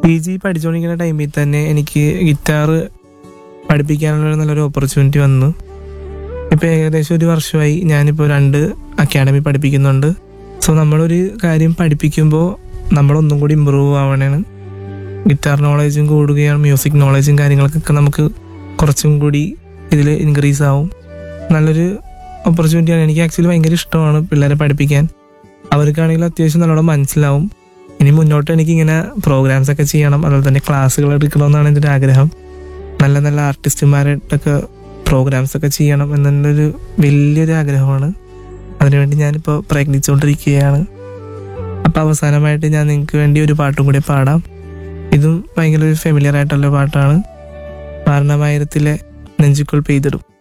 P G പഠിച്ചുകൊണ്ടിരിക്കുന്ന ടൈമിൽ തന്നെ എനിക്ക് ഗിറ്റാർ പഠിപ്പിക്കാനുള്ള ഒരു നല്ലൊരു ഓപ്പർച്യൂണിറ്റി വന്നു ഇപ്പോൾ ഏകദേശം ഒരു വർഷമായി ഞാനിപ്പോൾ രണ്ട് അക്കാഡമി പഠിപ്പിക്കുന്നുണ്ട് സോ നമ്മളൊരു കാര്യം പഠിപ്പിക്കുമ്പോൾ നമ്മളൊന്നും കൂടി ഇമ്പ്രൂവ് ആവണേണ് ഗിറ്റാർ നോളേജും കൂടുകയാണ് മ്യൂസിക് നോളേജും കാര്യങ്ങൾക്കൊക്കെ നമുക്ക് കുറച്ചും കൂടി ഇതിൽ ഇൻക്രീസ് ആവും നല്ലൊരു ഓപ്പർച്യൂണിറ്റിയാണ് എനിക്ക് ആക്ച്വലി ഭയങ്കര ഇഷ്ടമാണ് പിള്ളേരെ പഠിപ്പിക്കാൻ അവർക്കാണെങ്കിലും അത്യാവശ്യം നല്ലോണം മനസ്സിലാവും ഇനി മുന്നോട്ട് എനിക്കിങ്ങനെ പ്രോഗ്രാംസ് ഒക്കെ ചെയ്യണം അതുപോലെ തന്നെ ക്ലാസ്സുകൾ എടുക്കണമെന്നാണ് എൻ്റെ ഒരു ആഗ്രഹം നല്ല നല്ല ആർട്ടിസ്റ്റുമാരായിട്ടൊക്കെ പ്രോഗ്രാംസ് ഒക്കെ ചെയ്യണം എന്നുള്ളൊരു വലിയൊരു ആഗ്രഹമാണ് അതിനുവേണ്ടി ഞാനിപ്പോൾ പ്രയത്നിച്ചുകൊണ്ടിരിക്കുകയാണ് അപ്പോൾ അവസാനമായിട്ട് ഞാൻ നിങ്ങൾക്ക് വേണ്ടി ഒരു പാട്ടും കൂടി പാടാം ഇതും ഭയങ്കര ഒരു ഫെമിലിയർ ആയിട്ടുള്ള പാട്ടാണ് വാരണമായിരത്തിലെ നെഞ്ചുക്കുൾ പെയ്തിടും